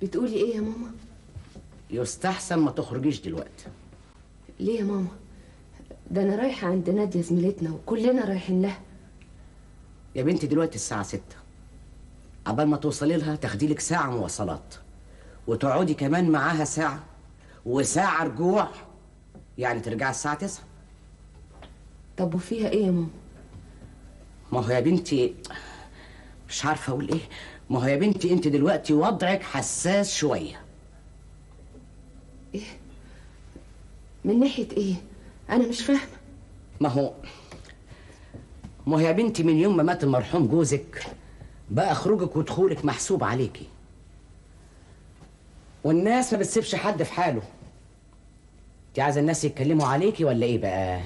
بتقولي ايه يا ماما يستحسن ما تخرجيش دلوقتي ليه يا ماما ده انا رايحه عند ناديه زميلتنا وكلنا رايحين لها يا بنتي دلوقتي الساعة ستة عبال ما توصلي لها تاخدي لك ساعة مواصلات وتقعدي كمان معاها ساعة وساعة رجوع يعني ترجعي الساعة تسعة طب وفيها ايه يا ماما ما هو يا بنتي مش عارفة أقول إيه ما هو يا بنتي أنت دلوقتي وضعك حساس شوية من ناحيه ايه انا مش فاهمه ما هو ما هو يا بنتي من يوم ما مات المرحوم جوزك بقى خروجك ودخولك محسوب عليكي والناس ما بتسيبش حد في حاله انت عايزه الناس يتكلموا عليكي ولا ايه بقى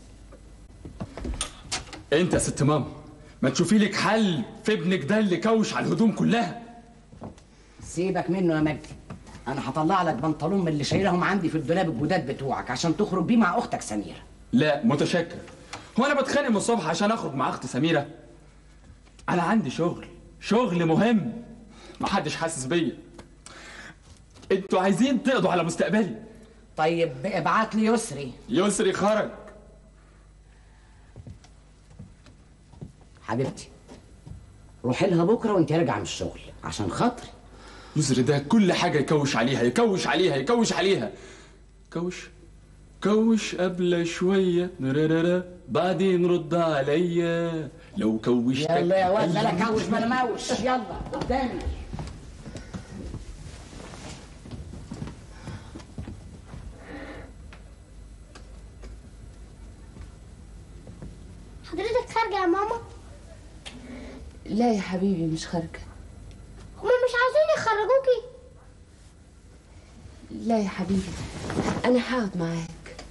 انت يا ست ماما ما تشوفي لك حل في ابنك ده اللي كوش على الهدوم كلها سيبك منه يا مجدي انا هطلع لك بنطلون من اللي شايلهم عندي في الدولاب الجداد بتوعك عشان تخرج بيه مع اختك سميره لا متشكر هو انا بتخانق من الصبح عشان اخرج مع اختي سميره انا عندي شغل شغل مهم محدش حاسس بيا انتوا عايزين تقضوا على مستقبلي طيب ابعت لي يسري يسري خرج حبيبتي روحي لها بكره وانت راجعه من الشغل عشان خاطري يسري ده كل حاجه يكوش عليها يكوش عليها يكوش عليها كوش كوش قبل شوية نرررر بعدين رد عليا لو كوشتك يلا يا واد قلبي- لا كوش بلا موش يلا قدامي حضرتك خارجة يا ماما لا يا حبيبي مش خارجه هما مش عاوزين يخرجوكي لا يا حبيبي انا هقعد معاك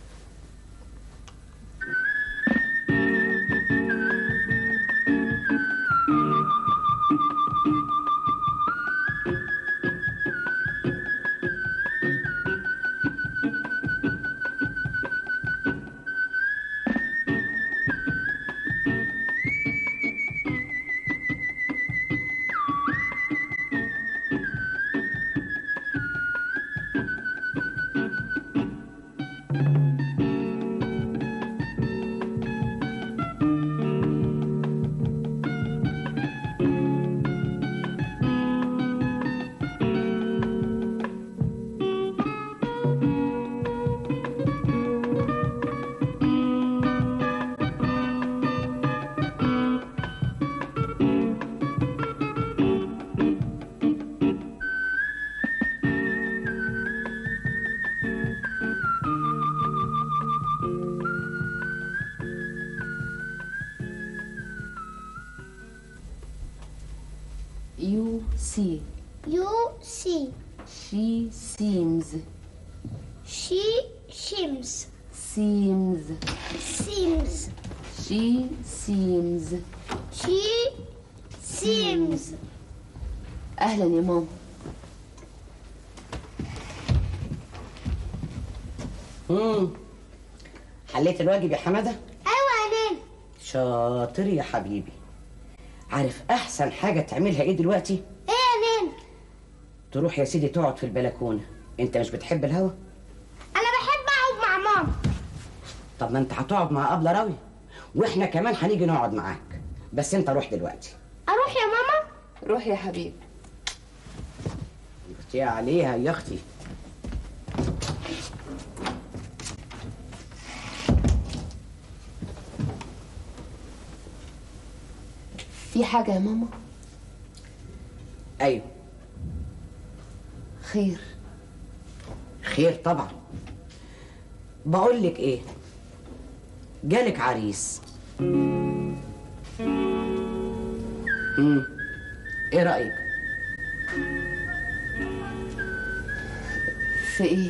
You see. You see. She seems. She seems. Seems. Seems. She seems. She seems. أهلا يا ماما امم حليت الواجب يا حماده ايوه يا نانا شاطر يا حبيبي عارف احسن حاجه تعملها ايه دلوقتي ايه يا نانا تروح يا سيدي تقعد في البلكونه انت مش بتحب الهوا انا بحب اقعد مع ماما طب ما انت هتقعد مع ابله راوي واحنا كمان هنيجي نقعد معاك بس انت روح دلوقتي اروح يا ماما روح يا حبيبي اختي عليها يا اختي في حاجة يا ماما ايوه خير خير طبعا بقول لك ايه جالك عريس امم ايه رايك في ايه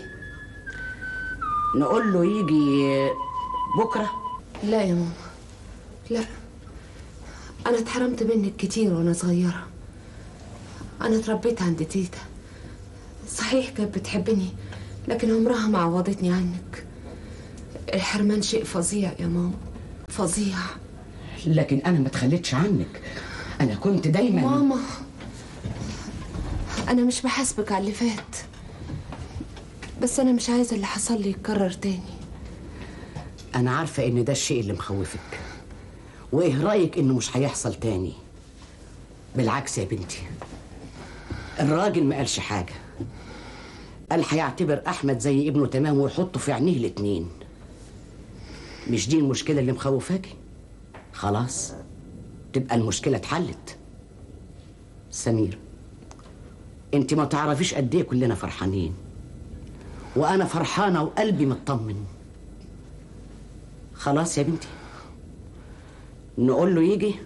نقول له يجي بكره لا يا ماما لا أنا اتحرمت منك كتير وأنا صغيرة أنا اتربيت عند تيتا صحيح كانت بتحبني لكن عمرها ما عوضتني عنك الحرمان شيء فظيع يا ماما فظيع لكن انا ما تخليتش عنك انا كنت دايما ماما انا مش بحاسبك على اللي فات بس انا مش عايزه اللي حصل لي يتكرر تاني انا عارفه ان ده الشيء اللي مخوفك وايه رايك انه مش هيحصل تاني بالعكس يا بنتي الراجل ما قالش حاجه قال هيعتبر احمد زي ابنه تمام ويحطه في عينيه الاتنين مش دي المشكله اللي مخوفاكي خلاص تبقى المشكله اتحلت سمير انت ما تعرفيش قد ايه كلنا فرحانين وانا فرحانه وقلبي مطمن خلاص يا بنتي نقول له يجي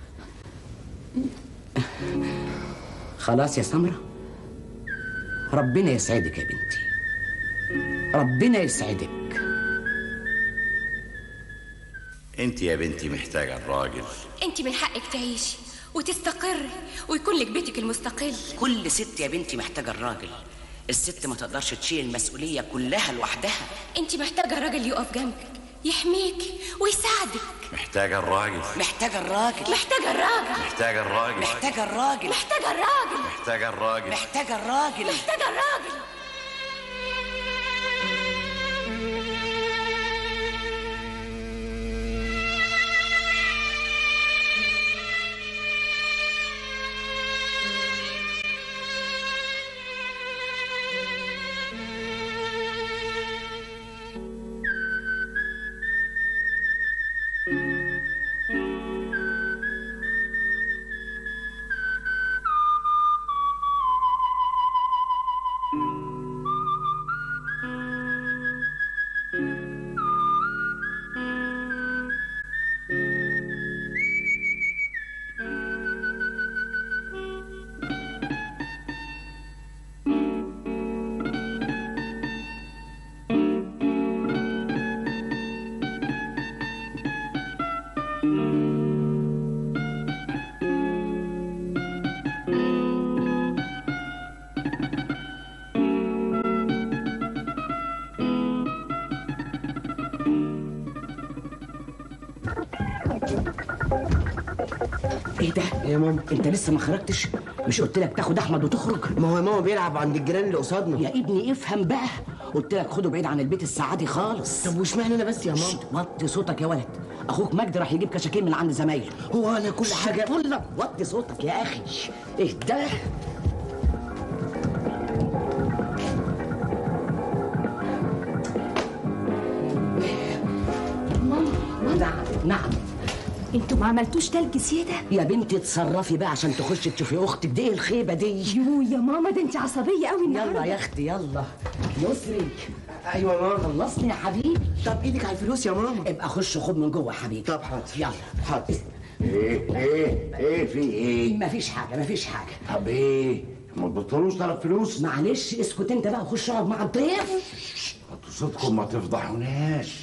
خلاص يا سمرة ربنا يسعدك يا بنتي ربنا يسعدك انت يا بنتي محتاجة الراجل انت من حقك تعيشي وتستقري ويكون لك بيتك المستقل كل ست يا بنتي محتاجة الراجل الست ما تقدرش تشيل المسؤولية كلها لوحدها انت محتاجه راجل يقف جنبك يحميكي ويساعدك محتاجة الراجل محتاجة الراجل محتاجه الراجل محتاجة الراجل محتاجة الراجل محتاجه الراجل محتاجة الراجل محتاجة الراجل محتاجه الراجل ايه ده يا ماما انت لسه ما خرجتش مش قلت لك تاخد احمد وتخرج ما هو يا ماما بيلعب عند الجيران اللي قصادنا يا ابني افهم بقى قلت لك خده بعيد عن البيت الساعه خالص طب واشمعنى انا بس يا ماما شت، وطي صوتك يا ولد اخوك مجدي راح يجيب كشاكيل من عند زمايله هو انا كل حاجه بقول لك وطي صوتك يا اخي ايه ده نعم نعم انتوا ما عملتوش تلج زياده يا بنتي اتصرفي بقى عشان تخشي تشوفي اختك دي ايه الخيبه دي يو يا ماما ده انت عصبيه قوي يلا النهارده يا اختي يلا يسري ايوه يا ماما خلصني يا حبيبي طب ايدك على الفلوس يا ماما ابقى خش خد من جوه يا حبيبي طب حاضر يلا حاضر ايه ايه ايه في ايه مفيش حاجه مفيش حاجه طب ايه ما تبطلوش طلب فلوس معلش اسكت انت بقى وخش اقعد مع الضيف انتوا صوتكم ما تفضحوناش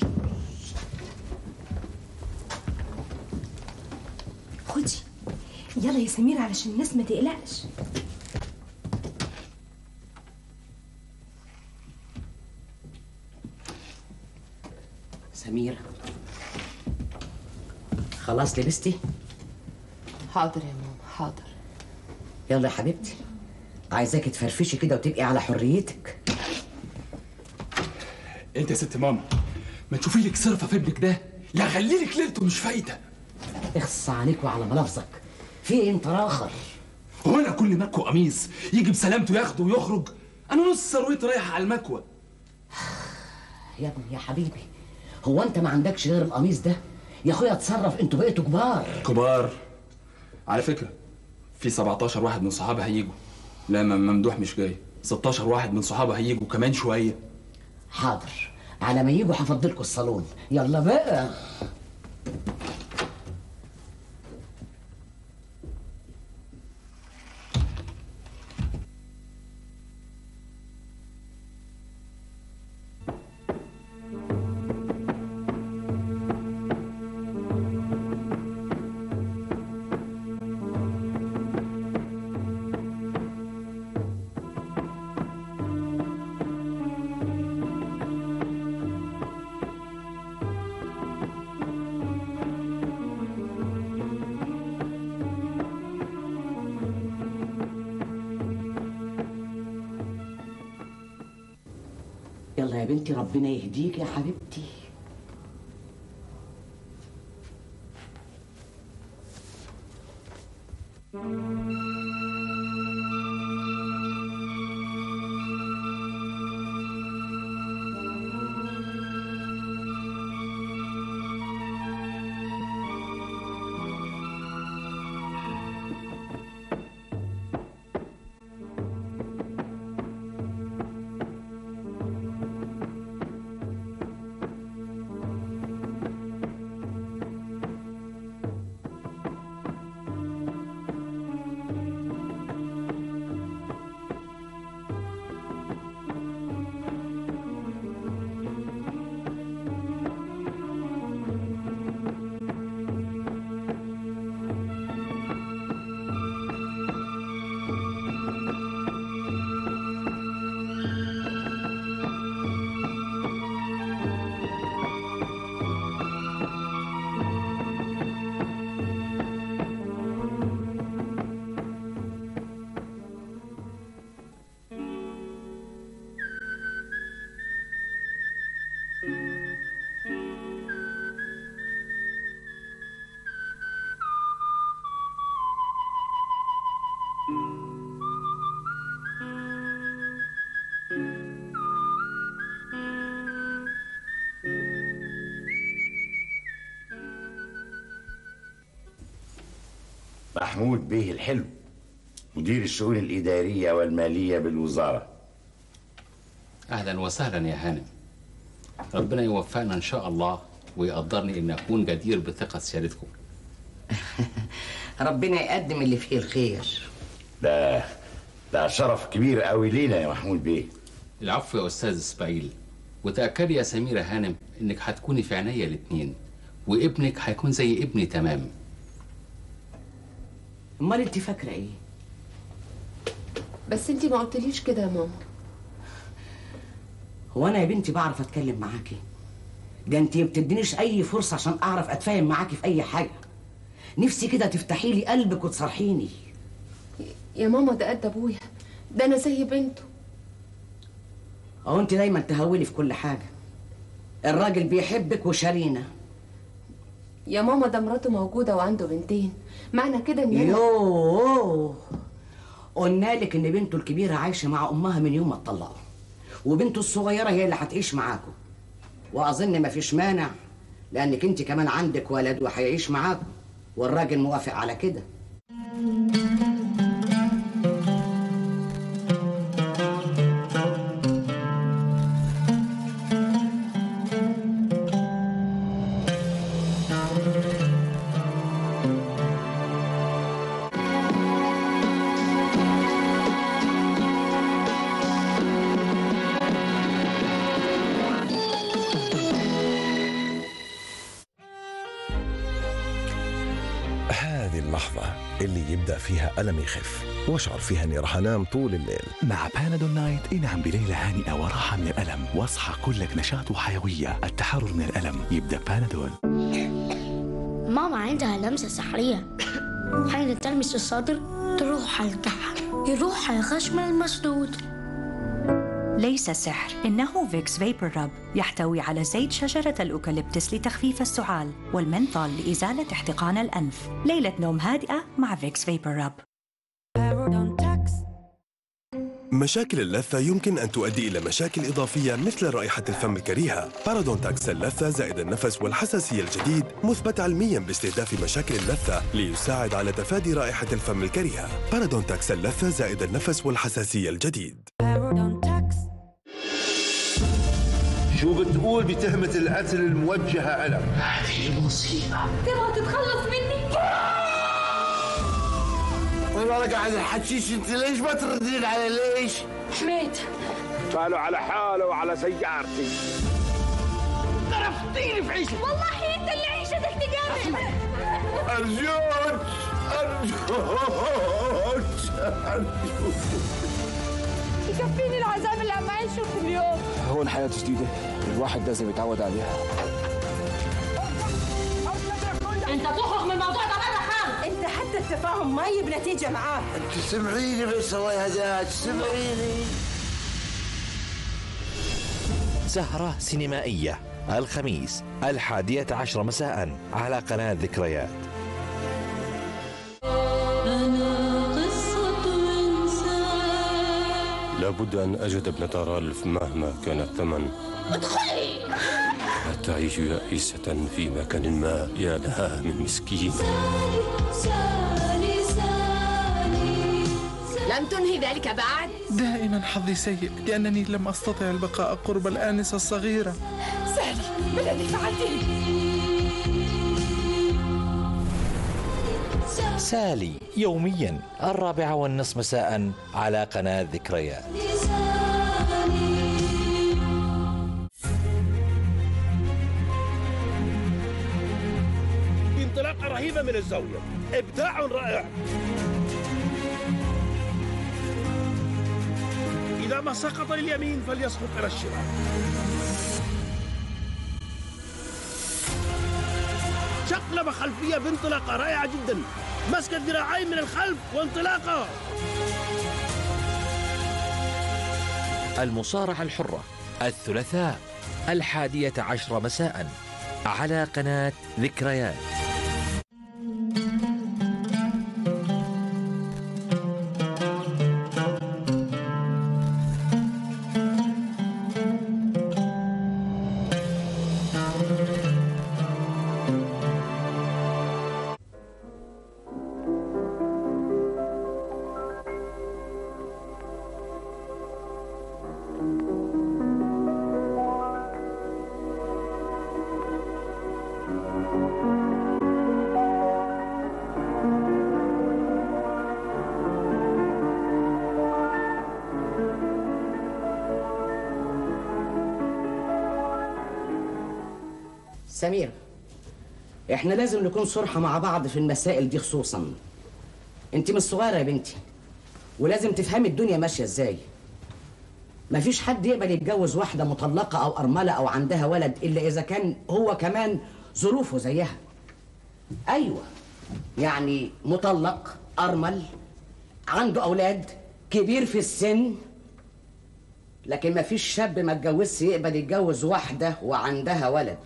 خدي يلا يا سمير علشان الناس ما تقلقش سميرة خلاص لبستي حاضر يا ماما حاضر يلا يا حبيبتي عايزاكي تفرفشي كده وتبقي على حريتك انت يا ست ماما ما تشوفي لك صرفه في ابنك ده لا خلي لك ليلته مش فايته اخص عليك وعلى ملافظك في ايه انت راخر هو انا كل مكوى قميص يجي بسلامته ياخده ويخرج انا نص ثروتي رايحه على المكوى يا ابني يا حبيبي هو انت ما عندكش غير القميص ده يا اخويا اتصرف انتوا بقيتوا كبار كبار على فكره في 17 واحد من صحابي هيجوا لا م- ممدوح مش جاي 16 واحد من صحابي هيجوا كمان شويه حاضر على ما يجوا هفضلكوا الصالون يلا بقى يا بنتي ربنا يهديك يا حبيبتي محمود بيه الحلو مدير الشؤون الإدارية والمالية بالوزارة اهلا وسهلا يا هانم ربنا يوفقنا ان شاء الله ويقدرني ان اكون جدير بثقه سيادتكم ربنا يقدم اللي فيه الخير ده ده شرف كبير قوي لينا يا محمود بيه العفو يا استاذ اسماعيل وتاكدي يا سميره هانم انك هتكوني في عينيا الاتنين وابنك هيكون زي ابني تمام امال انت فاكره ايه بس انت ما قلتليش كده يا ماما هو انا يا بنتي بعرف اتكلم معاكي ده انت ما بتدينيش اي فرصه عشان اعرف اتفاهم معاكي في اي حاجه نفسي كده تفتحي لي قلبك وتصرحيني يا ماما ده قد ابويا ده انا زي بنته اهو انت دايما تهولي في كل حاجه الراجل بيحبك وشارينا يا ماما ده مراته موجوده وعنده بنتين معنى كده ان أنا- يوه قلنا لك ان بنته الكبيره عايشه مع امها من يوم ما اتطلقوا وبنته الصغيره هي اللي هتعيش معاكم واظن مفيش مانع لانك انت كمان عندك ولد وهيعيش معاكم والراجل موافق على كده هذه اللحظة اللي يبدأ فيها ألم يخف واشعر فيها إني راح أنام طول الليل مع بانادول نايت انعم بليلة هانئة وراحة من الألم واصحى كلك نشاط وحيوية التحرر من الألم يبدأ بانادول ماما عندها لمسة سحرية حين تلمس الصدر تروح على الكحل يروح على الخشم المسدود ليس سحر إنه فيكس فيبر رب يحتوي على زيت شجرة الأوكاليبتس لتخفيف السعال والمنثول لإزالة احتقان الأنف ليلة نوم هادئة مع فيكس فيبر رب مشاكل اللثة يمكن أن تؤدي إلى مشاكل إضافية مثل رائحة الفم الكريهة بارادونتاكس اللثة زائد النفس والحساسية الجديد مثبت علميا باستهداف مشاكل اللثة ليساعد على تفادي رائحة الفم الكريهة بارادونتاكس اللثة زائد النفس والحساسية الجديد شو بتقول بتهمة القتل الموجهة لك؟ هذه مصيبة تبغى تتخلص مني؟ والله قاعد الحشيش انت ليش ما تردين على ليش؟ حميد قالوا على حاله وعلى سيارتي ضربتيني في عيشتي والله انت اللي عيشتك تقابل أرجوك أرجوك أرجوك يكفيني العذاب اللي عم اعيشه كل يوم هون حياة جديدة الواحد لازم يتعود عليها انت تخرج من الموضوع ده بره خالص انت حتى التفاهم ما يجيب نتيجة معاه تسمعيني بس الله يهداك تسمعيني سهرة سينمائية الخميس الحادية عشر مساء على قناة ذكريات أنا قصة إنسان لابد أن أجد ابنة رالف مهما كان الثمن ادخلي لا تعيش يائسة في مكان ما يا لها من مسكين سالي سالي لم تنهي ذلك بعد دائما حظي سيء لأنني لم أستطع البقاء قرب الآنسة الصغيرة سالي ما الذي فعلته؟ سالي يوميا الرابعة والنصف مساء على قناة ذكريات انطلاقة رهيبة من الزاوية إبداع رائع إذا ما سقط لليمين فليسقط إلى الشمال شقلبة خلفية بانطلاقة رائعة جدا مسك الذراعين من الخلف وانطلاقة المصارعة الحرة الثلاثاء الحادية عشر مساء على قناة ذكريات سمير احنا لازم نكون صرحة مع بعض في المسائل دي خصوصا انت مش صغيرة يا بنتي ولازم تفهمي الدنيا ماشية ازاي مفيش حد يقبل يتجوز واحدة مطلقة أو أرملة أو عندها ولد إلا إذا كان هو كمان ظروفه زيها أيوة يعني مطلق أرمل عنده أولاد كبير في السن لكن مفيش شاب ما اتجوزش يقبل يتجوز واحدة وعندها ولد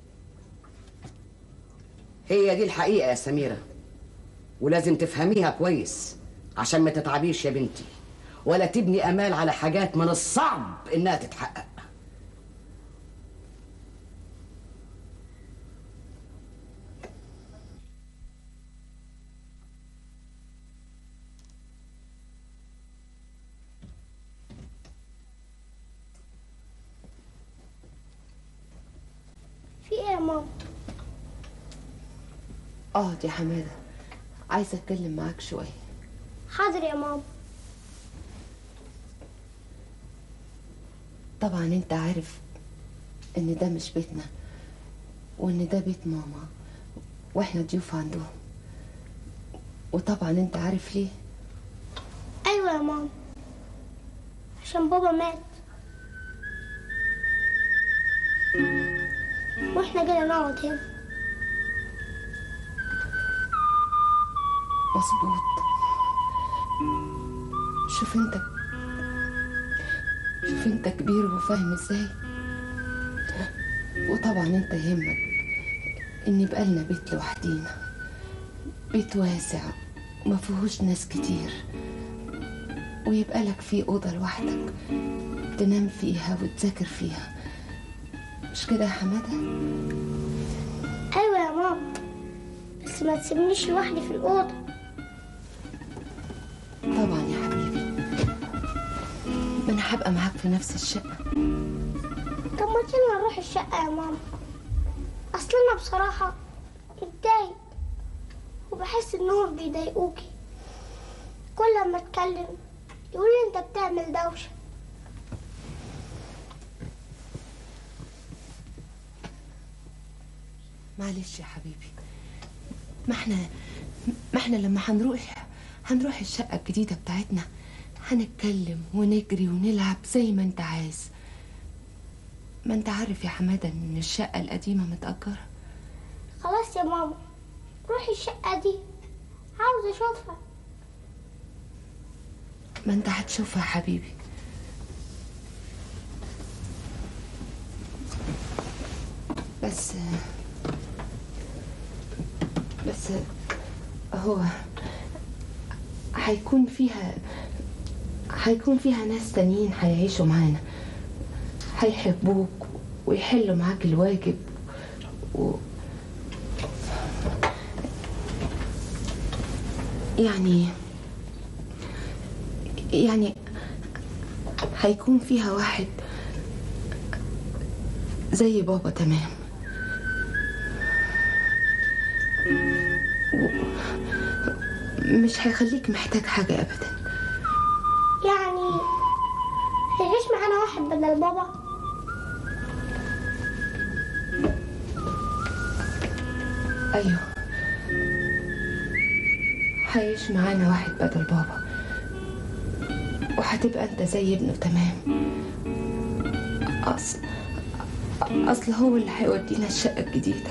هي دي الحقيقة يا سميرة ولازم تفهميها كويس عشان ما تتعبيش يا بنتي ولا تبني امال على حاجات من الصعب انها تتحقق في ايه يا ماما اقعد يا حماده عايزه اتكلم معاك شويه حاضر يا ماما طبعا انت عارف ان ده مش بيتنا وان ده بيت ماما واحنا ضيوف عندهم وطبعا انت عارف ليه ايوه يا ماما عشان بابا مات واحنا جينا نقعد هنا مظبوط شوف انت شوف انت كبير وفاهم ازاي وطبعا انت يهمك ان يبقى لنا بيت لوحدينا بيت واسع ما فيهوش ناس كتير ويبقى لك فيه اوضه لوحدك تنام فيها وتذاكر فيها مش كده يا حماده ايوه يا ماما بس ما تسيبنيش لوحدي في الاوضه طبعا يا حبيبي ما انا هبقى معاك في نفس الشقه طب ما تيجي نروح الشقه يا ماما اصل انا بصراحه متضايق وبحس انهم بيضايقوكي كل ما اتكلم يقولي انت بتعمل دوشه معلش يا حبيبي ما احنا ما احنا لما هنروح هنروح الشقة الجديدة بتاعتنا هنتكلم ونجري ونلعب زي ما انت عايز ما انت عارف يا حمادة ان الشقة القديمة متأجرة خلاص يا ماما روحي الشقه دي عاوزه اشوفها ما انت هتشوفها يا حبيبي بس بس هو هيكون فيها هيكون فيها ناس تانيين هيعيشوا معانا هيحبوك ويحلوا معاك الواجب و... يعني يعني هيكون فيها واحد زي بابا تمام و- مش هيخليك محتاج حاجة أبدا يعني هيعيش معانا واحد بدل بابا أيوه هيعيش معانا واحد بدل بابا وهتبقى انت زي ابنه تمام أصل أصل هو اللي هيودينا الشقة الجديدة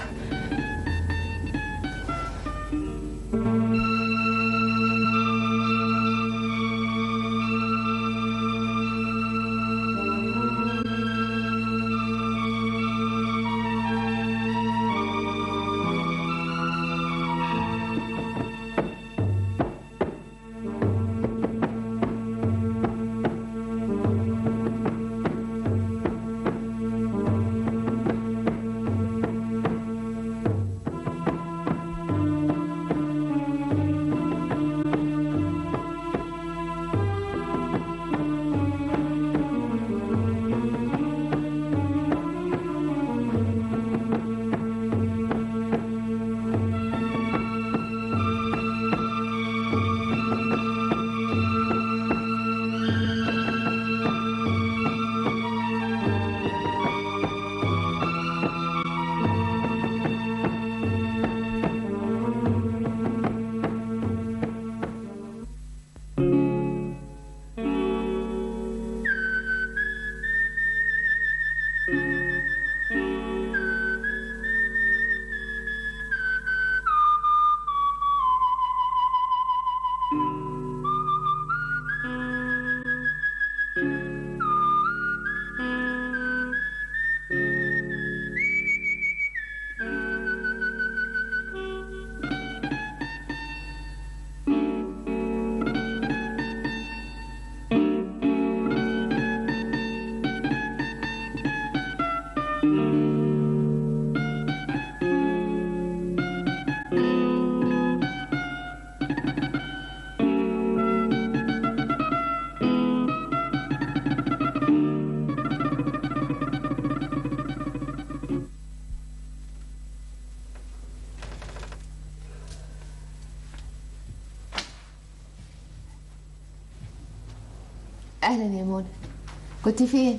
أهلا يا منى كنت فين؟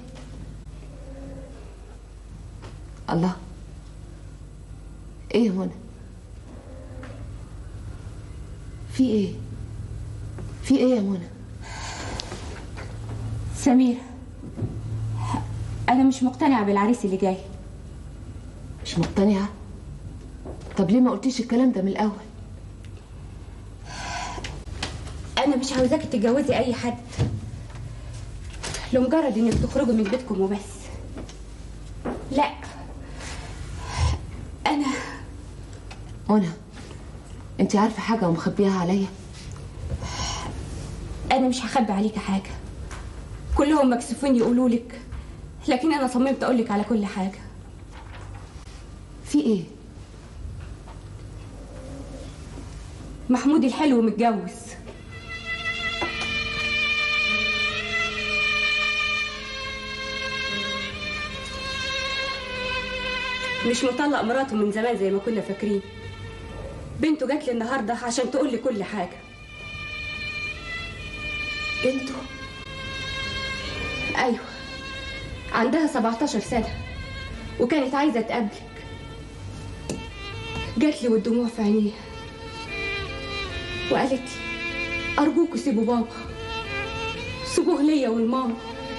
الله إيه يا منى؟ في إيه؟ في إيه يا منى؟ سمير أنا مش مقتنعة بالعريس اللي جاي مش مقتنعة؟ طب ليه ما قلتيش الكلام ده من الأول؟ أنا مش عاوزاكي تتجوزي أي حد لمجرد إنك تخرجوا من بيتكم وبس لا أنا منى أنت عارفة حاجة ومخبيها عليا؟ أنا مش هخبي عليكي حاجة كلهم مكسوفين يقولوا لك لكن أنا صممت أقول لك على كل حاجة في إيه؟ محمود الحلو متجوز مش مطلق مراته من زمان زي ما كنا فاكرين بنته جات لي النهارده عشان تقول لي كل حاجه بنته ايوه عندها 17 سنه وكانت عايزه تقابلك جات لي والدموع في عينيها وقالت لي ارجوكوا سيبوا بابا سيبوه ليا والماما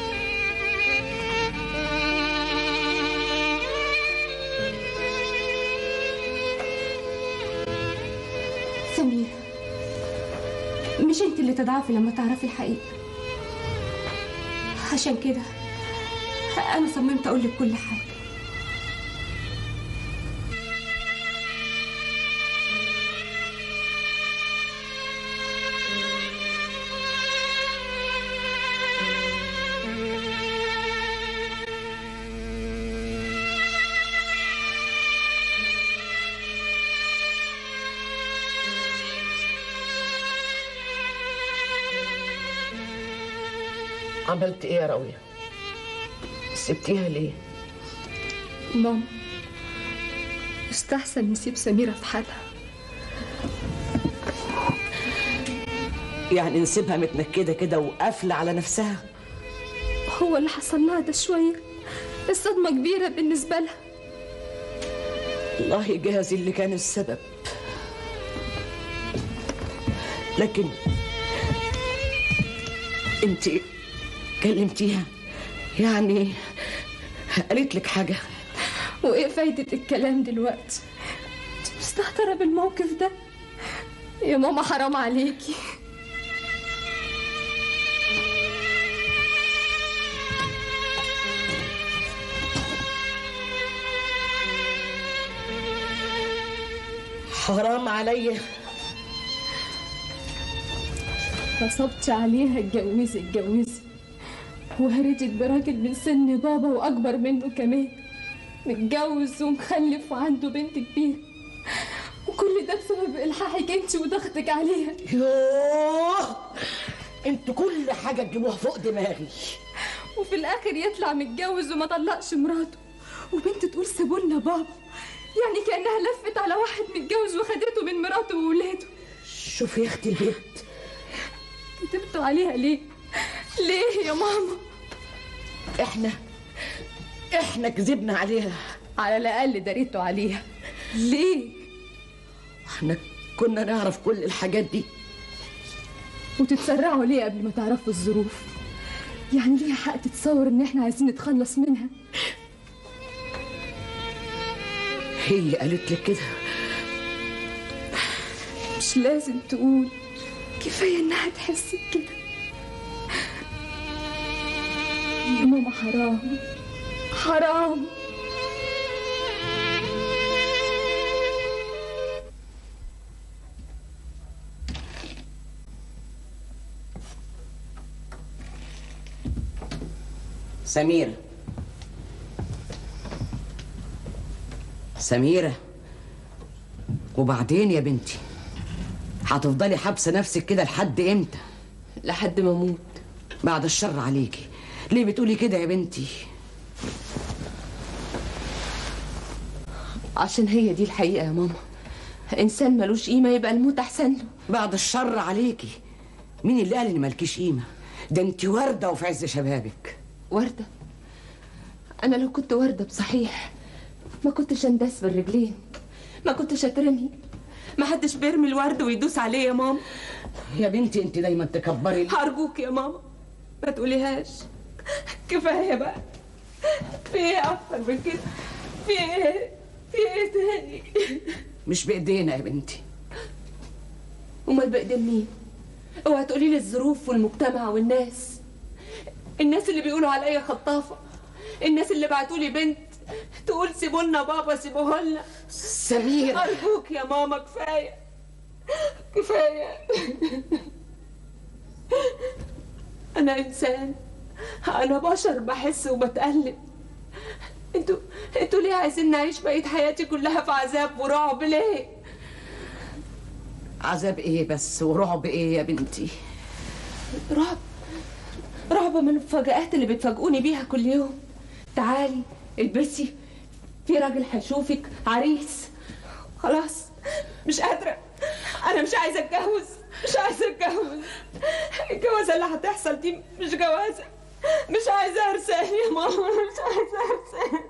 سمير مش انت اللي تضعفي لما تعرفي الحقيقة عشان كده أنا صممت أقول لك كل حاجة عملت ايه يا راوية سبتيها ليه ماما يستحسن نسيب سميرة في حالها يعني نسيبها متنكده كده وقافله على نفسها هو اللي حصل لها ده شوية الصدمة كبيرة بالنسبة لها الله يجازي اللي كان السبب لكن انت كلمتيها يعني قالت لك حاجه وإيه فايدة الكلام دلوقتي انت مستهترة بالموقف ده يا ماما حرام عليكي حرام عليا نصبت عليها اتجوزي اتجوزي وهرجت براجل من سن بابا واكبر منه كمان متجوز ومخلف وعنده بنت كبيره وكل ده بسبب الحاحك انت وضغطك عليها يوه انتوا كل حاجه تجيبوها فوق دماغي وفي الاخر يطلع متجوز وما طلقش مراته وبنت تقول سيبولنا بابا يعني كانها لفت على واحد متجوز وخدته من مراته وولاده شوفي يا اختي البيت كتبتوا عليها ليه ليه يا ماما احنا احنا كذبنا عليها على الاقل دريتوا عليها ليه احنا كنا نعرف كل الحاجات دي وتتسرعوا ليه قبل ما تعرفوا الظروف يعني ليها حق تتصور ان احنا عايزين نتخلص منها هي قالت لك كده مش لازم تقول كفايه انها تحس بكده يا ماما حرام حرام سميرة سميرة وبعدين يا بنتي هتفضلي حابسة نفسك كده لحد امتى لحد ما اموت بعد الشر عليكي ليه بتقولي كده يا بنتي عشان هي دي الحقيقة يا ماما إنسان ملوش قيمة يبقى الموت أحسن له بعد الشر عليكي مين اللي قال ان مالكيش قيمة ده انت وردة وفي عز شبابك وردة أنا لو كنت وردة بصحيح ما كنتش اندس بالرجلين ما كنتش اترمي ما حدش بيرمي الورد ويدوس عليه يا ماما يا بنتي انت دايما تكبري هرجوك يا ماما ما تقوليهاش كفايه بقى في ايه اكتر من كده في ايه في ايه تاني مش بايدينا يا بنتي امال بايدين مين اوعى تقولي لي الظروف والمجتمع والناس الناس اللي بيقولوا عليا خطافه الناس اللي بعتوا لي بنت تقول سيبوا لنا بابا سيبوه لنا سمير ارجوك يا ماما كفايه كفايه انا انسان انا بشر بحس وبتقلب انتوا انتوا ليه عايزين نعيش بقيه حياتي كلها في عذاب ورعب ليه عذاب ايه بس ورعب ايه يا بنتي رعب رعب من المفاجآت اللي بتفاجئوني بيها كل يوم تعالي البسي في راجل هيشوفك عريس خلاص مش قادرة أنا مش عايزة أتجوز مش عايزة أتجوز الجوازة اللي هتحصل دي مش جوازة مش عايزة أرسال يا ماما مش عايزة أرسال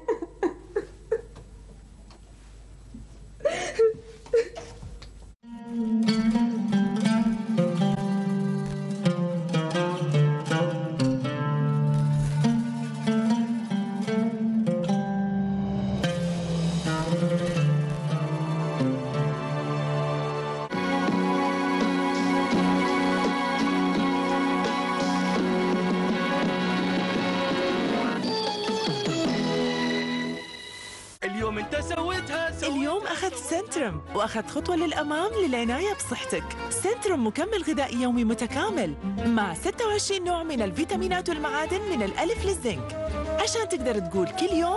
اليوم انت سويتها, سويتها اليوم اخذت سنترم واخذت خطوه للامام للعنايه بصحتك سنترم مكمل غذائي يومي متكامل مع 26 نوع من الفيتامينات والمعادن من الالف للزنك عشان تقدر تقول كل يوم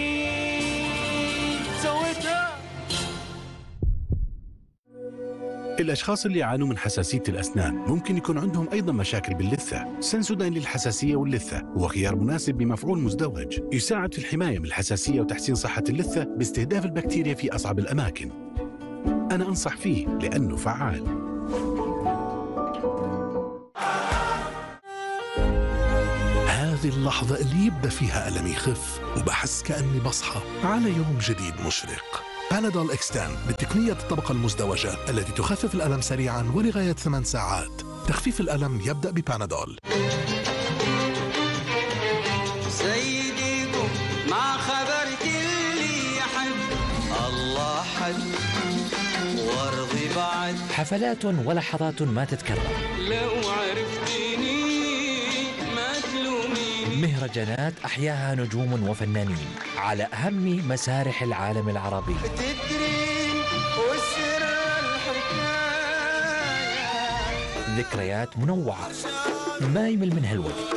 أكيد سويتها الأشخاص اللي يعانوا من حساسية الأسنان ممكن يكون عندهم أيضا مشاكل باللثة سنسودين للحساسية واللثة هو خيار مناسب بمفعول مزدوج يساعد في الحماية من الحساسية وتحسين صحة اللثة باستهداف البكتيريا في أصعب الأماكن أنا أنصح فيه لأنه فعال هذه اللحظة اللي يبدأ فيها ألمي يخف وبحس كأني بصحى على يوم جديد مشرق بانادول اكستان بتقنية الطبقة المزدوجة التي تخفف الألم سريعا ولغاية ثمان ساعات تخفيف الألم يبدأ ببانادول سيديكم مع خبر كل يحب الله حد وارضي بعد حفلات ولحظات ما تتكرر لو عرفتيني ما تلوميني مهرجانات أحياها نجوم وفنانين على أهم مسارح العالم العربي تدرين وسر الحكاية ذكريات منوعة ما يمل منها الوجه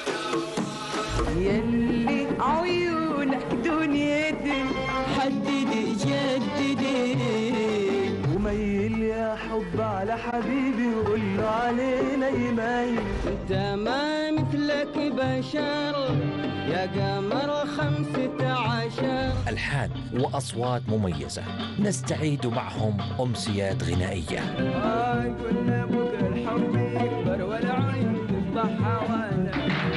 يلي عيونك دنيتي حددي جددي وميل يا حب على حبيبي وقول له علينا يميل انت ما مثلك بشر يا قمر خمسة عشر ألحان وأصوات مميزة نستعيد معهم أمسيات غنائية هاي كنا بكرة الحب يكبر والعيون تفتح حوانا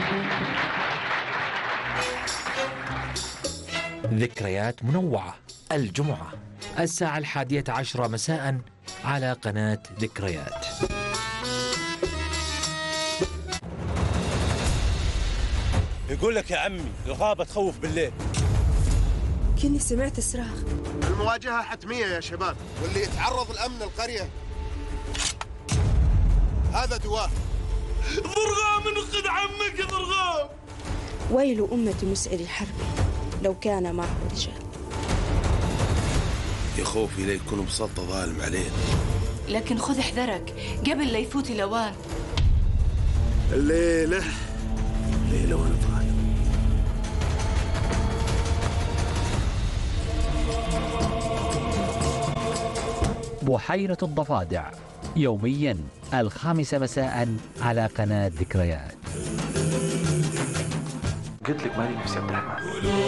ذكريات منوعة الجمعة الساعة الحادية عشرة مساء على قناة ذكريات يقول لك يا عمي الغابة تخوف بالليل كني سمعت صراخ المواجهة حتمية يا شباب واللي يتعرض لأمن القرية هذا دواه ضرغام نقد عمك يا ضرغام ويل أمة مسعد الحرب لو كان معه رجال يخوف لا يكون بسلطة ظالم علينا لكن خذ حذرك قبل لا يفوت الأوان الليلة ليلة وانا طالع بحيرة الضفادع يوميا الخامسة مساء على قناة ذكريات قلت لك مالي نفسي عبد الرحمن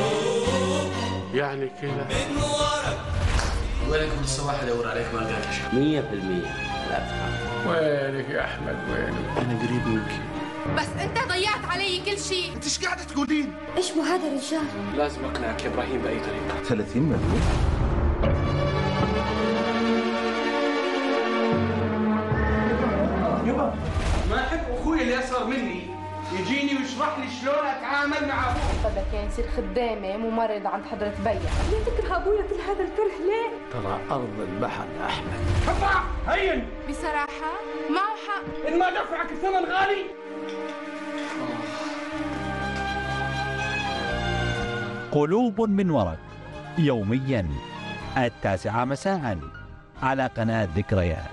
يعني كده وينك من الصباح ادور عليك ما لقيتك مية في المية لا وينك يا أحمد وينك أنا قريب منك بس انت ضيعت علي كل شيء انت ايش قاعدة تقولين؟ ايش بو هذا الرجال؟ لازم اقنعك يا ابراهيم باي طريقه 30 مليون يبا ما احب اخوي اللي اصغر مني يجيني ويشرح لي شلون اتعامل مع ابوه بدك يعني يصير خدامة ممرض عند حضرة بيا ليه تكره أبويا كل هذا الكره ليه؟ ترى أرض البحر يا أحمد ارفع هين بصراحة معه حق إن ما دفعك الثمن غالي قلوب من ورق يوميا التاسعة مساء على قناة ذكريات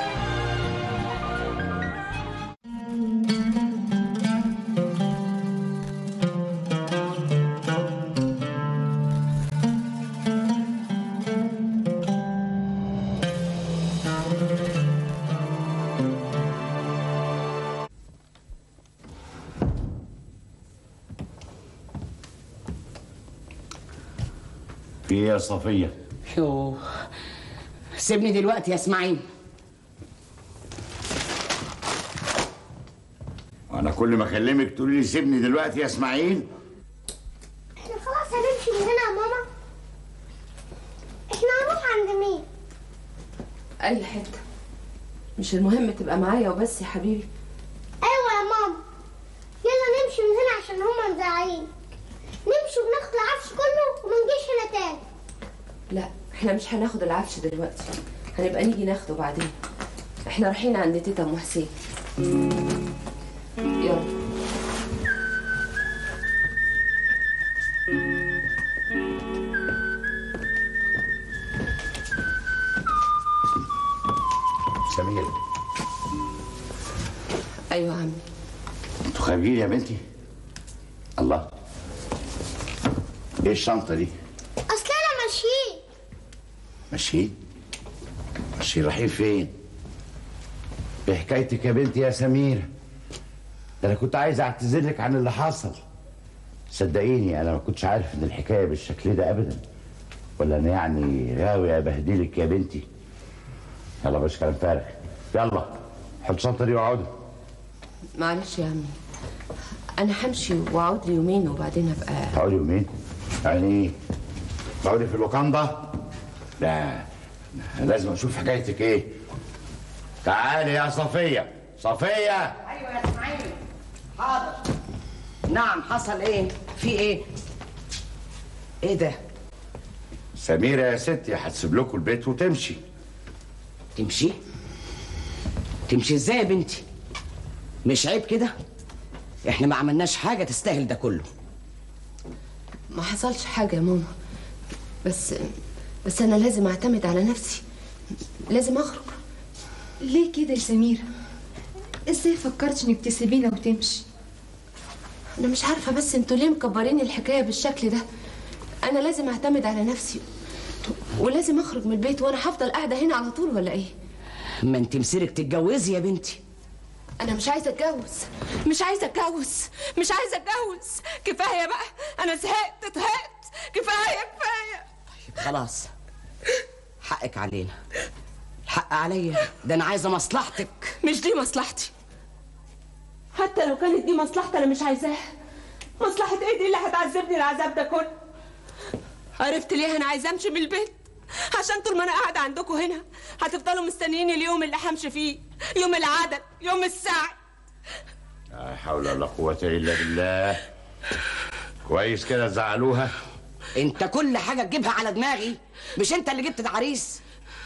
في إيه يا صفية شو سيبني دلوقتي يا اسماعيل أنا كل ما أكلمك تقولي لي سيبني دلوقتي يا إسماعيل احنا خلاص هنمشي من هنا يا ماما احنا هنروح عند مين؟ أي حتة مش المهم تبقى معايا وبس يا حبيبي ايوه يا ماما يلا نمشي من هنا عشان هما مزعلين نمشي وناخد العفش كله وما نجيش هنا تاني لا احنا مش هناخد العفش دلوقتي هنبقى نيجي ناخده بعدين احنا رايحين عند تيتا ام حسين يلا سمير ايوه عمي أنتوا خارجين يا بنتي الله إيه الشنطة دي اصل انا ماشيين ماشيين ماشيين رايحين فين ايه حكايتك يا بنتي يا سميرة ده انا كنت عايز اعتذر لك عن اللي حصل صدقيني انا ما كنتش عارف ان الحكايه بالشكل ده ابدا ولا انا يعني غاوي ابهدلك يا بنتي يلا مش كلام فارغ يلا حط شنطه دي واقعدي معلش يا عمي انا همشي واقعد لي يومين وبعدين ابقى تقعدي يومين يعني ايه تقعدي في اللوكاندا لا لازم اشوف حكايتك ايه تعالي يا صفيه صفيه ايوه يا اسماعيل حاضر نعم حصل ايه في ايه ايه ده سميرة يا ستي هتسيب لكم البيت وتمشي تمشي تمشي ازاي يا بنتي مش عيب كده احنا ما عملناش حاجه تستاهل ده كله ما حصلش حاجه يا ماما بس بس انا لازم اعتمد على نفسي لازم اخرج ليه كده يا سميرة؟ ازاي فكرتش انك تسيبينا وتمشي؟ انا مش عارفه بس انتوا ليه مكبرين الحكايه بالشكل ده انا لازم اعتمد على نفسي ولازم اخرج من البيت وانا هفضل قاعده هنا على طول ولا ايه ما انت مسيرك تتجوزي يا بنتي انا مش عايزه اتجوز مش عايزه اتجوز مش عايزه اتجوز كفايه بقى انا زهقت زهقت كفايه كفايه خلاص حقك علينا الحق عليا ده انا عايزه مصلحتك مش دي مصلحتي حتى لو كانت دي مصلحتي انا مش عايزاها مصلحة ايه دي اللي هتعذبني العذاب ده كله عرفت ليه انا عايزه امشي من البيت عشان طول ما انا قاعده عندكم هنا هتفضلوا مستنيين اليوم اللي همشي فيه يوم العدل يوم السعي لا حول ولا قوة إلا بالله كويس كده زعلوها انت كل حاجه تجيبها على دماغي مش انت اللي جبت العريس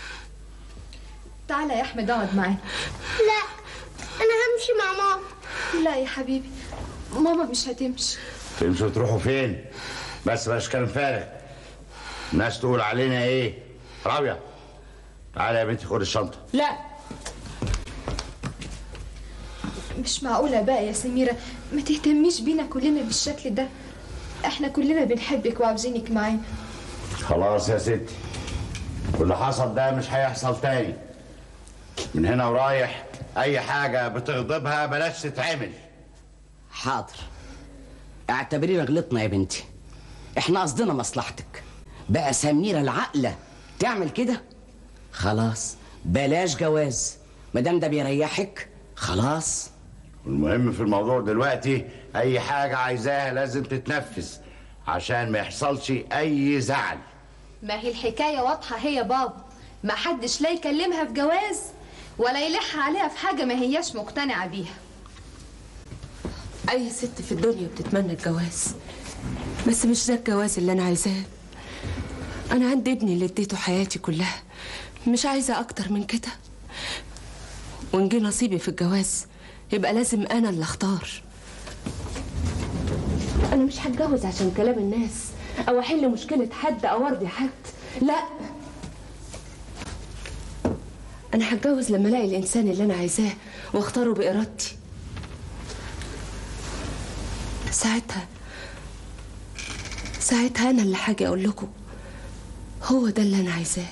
تعالى يا احمد اقعد معانا لا انا همشي مع ماما لا يا حبيبي ماما مش هتمشي تمشوا تروحوا فين بس مش كلام فارغ الناس تقول علينا ايه راوية تعالى يا بنتي خد الشنطة لا مش معقولة بقى يا سميرة ما تهتميش بينا كلنا بالشكل ده احنا كلنا بنحبك وعاوزينك معانا خلاص يا ستي واللي حصل ده مش هيحصل تاني من هنا ورايح اي حاجة بتغضبها بلاش تتعمل حاضر اعتبرينا غلطنا يا بنتي احنا قصدنا مصلحتك بقى سميرة العقلة تعمل كده خلاص بلاش جواز مادام ده بيريحك خلاص المهم في الموضوع دلوقتي اي حاجة عايزاها لازم تتنفذ عشان ما يحصلش اي زعل ما هي الحكاية واضحة هي يا بابا ما حدش لا يكلمها في جواز ولا يلح عليها في حاجة ما هياش مقتنعة بيها اي ست في الدنيا بتتمنى الجواز بس مش ده الجواز اللي انا عايزاه انا عندي ابني اللي اديته حياتي كلها مش عايزه اكتر من كده وان جه نصيبي في الجواز يبقى لازم انا اللي اختار انا مش هتجوز عشان كلام الناس او احل مشكله حد او ارضي حد لا انا هتجوز لما الاقي الانسان اللي انا عايزاه واختاره بارادتي ساعتها ساعتها انا اللي حاجه اقول لكم هو ده اللي انا عايزاه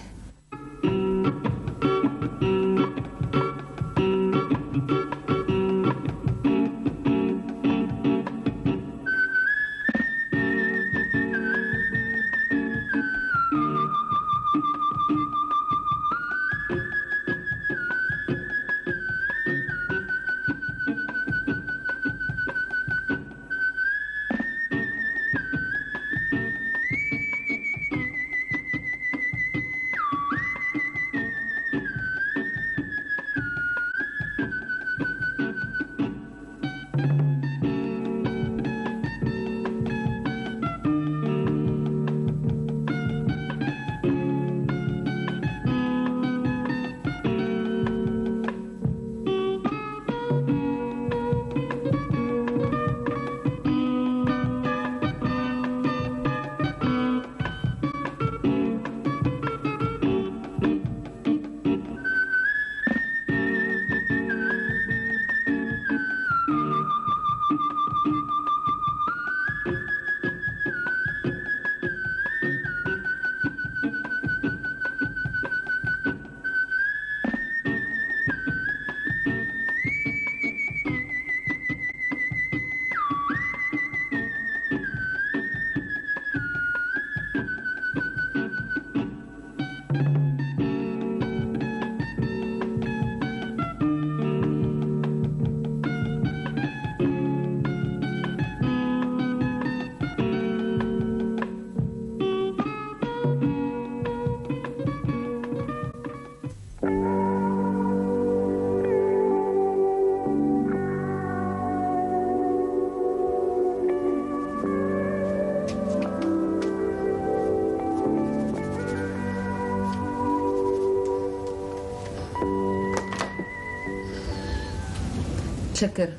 متشكرة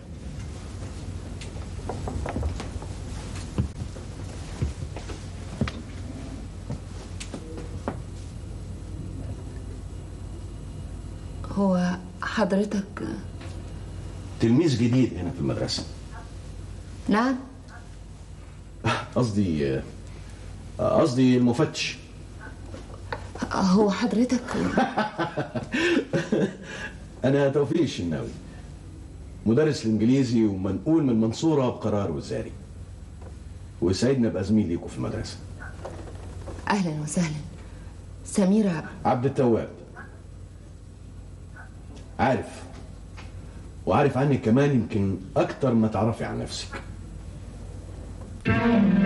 هو حضرتك تلميذ جديد هنا في المدرسة نعم قصدي قصدي المفتش هو حضرتك أنا توفيق الشناوي مدرس الإنجليزي ومنقول من المنصورة بقرار وزاري ويسعدنا أبقى زميل ليكوا في المدرسة أهلا وسهلا سميرة عبد التواب عارف وعارف عنك كمان يمكن أكتر ما تعرفي عن نفسك